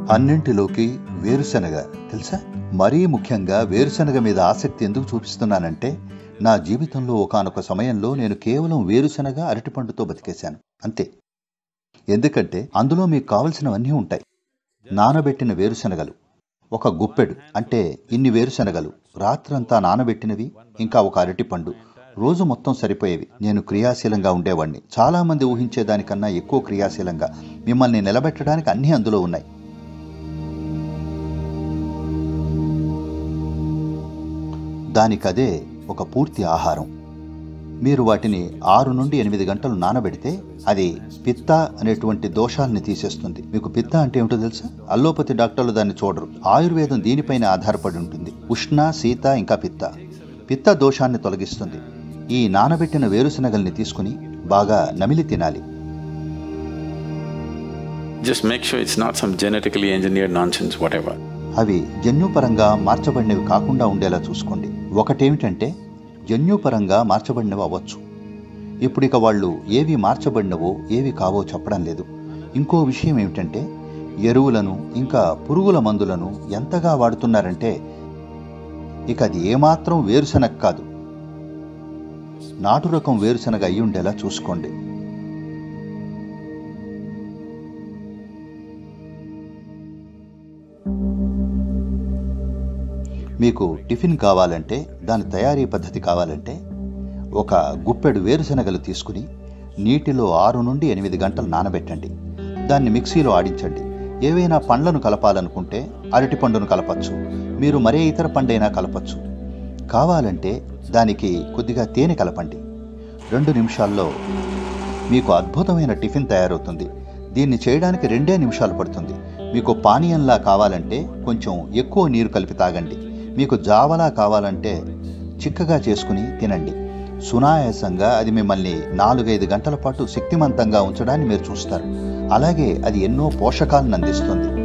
అన్నింటిలోకి వేరుశనగ తెలుసా మరీ ముఖ్యంగా వేరుశనగ మీద ఆసక్తి ఎందుకు చూపిస్తున్నానంటే నా జీవితంలో ఒకానొక సమయంలో నేను కేవలం వేరుశనగ అరటిపండుతో బతికేశాను అంతే ఎందుకంటే అందులో మీకు కావలసినవన్నీ ఉంటాయి నానబెట్టిన వేరుశనగలు ఒక గుప్పెడు అంటే ఇన్ని వేరుశనగలు రాత్రంతా నానబెట్టినవి ఇంకా ఒక అరటిపండు రోజు మొత్తం సరిపోయేవి నేను క్రియాశీలంగా ఉండేవాడిని చాలా మంది ఊహించేదానికన్నా ఎక్కువ క్రియాశీలంగా మిమ్మల్ని నిలబెట్టడానికి అన్నీ అందులో ఉన్నాయి దానికదే ఒక పూర్తి ఆహారం మీరు వాటిని ఆరు నుండి ఎనిమిది గంటలు నానబెడితే అది పిత్త అనేటువంటి దోషాలని తీసేస్తుంది మీకు పిత్త అంటే ఏమిటో తెలుసా అల్లోపతి డాక్టర్లు దాన్ని చూడరు ఆయుర్వేదం దీనిపైన ఆధారపడి ఉంటుంది ఉష్ణ శీత ఇంకా పిత్త పిత్త దోషాన్ని తొలగిస్తుంది ఈ నానబెట్టిన వేరుశనగల్ని తీసుకుని బాగా నమిలి తినాలి Just make sure it's not some genetically engineered nonsense, whatever. అవి జన్యుపరంగా మార్చబడినవి కాకుండా ఉండేలా చూసుకోండి ఒకటేమిటంటే జన్యుపరంగా మార్చబడినవి అవ్వచ్చు ఇప్పుడు ఇక వాళ్ళు ఏవి మార్చబడినవో ఏవి కావో చెప్పడం లేదు ఇంకో విషయం ఏమిటంటే ఎరువులను ఇంకా పురుగుల మందులను ఎంతగా వాడుతున్నారంటే ఇక అది ఏమాత్రం వేరుశనగ కాదు నాటు రకం వేరుశనగ అయి ఉండేలా చూసుకోండి మీకు టిఫిన్ కావాలంటే దాని తయారీ పద్ధతి కావాలంటే ఒక గుప్పెడు వేరుశనగలు తీసుకుని నీటిలో ఆరు నుండి ఎనిమిది గంటలు నానబెట్టండి దాన్ని మిక్సీలో ఆడించండి ఏవైనా పండ్లను కలపాలనుకుంటే అరటి పండును కలపచ్చు మీరు మరే ఇతర పండైనా కలపచ్చు కావాలంటే దానికి కొద్దిగా తేనె కలపండి రెండు నిమిషాల్లో మీకు అద్భుతమైన టిఫిన్ తయారవుతుంది దీన్ని చేయడానికి రెండే నిమిషాలు పడుతుంది మీకు పానీయంలా కావాలంటే కొంచెం ఎక్కువ నీరు కలిపి తాగండి మీకు జావలా కావాలంటే చిక్కగా చేసుకుని తినండి సునాయాసంగా అది మిమ్మల్ని నాలుగైదు గంటల పాటు శక్తిమంతంగా ఉంచడాన్ని మీరు చూస్తారు అలాగే అది ఎన్నో పోషకాలను అందిస్తుంది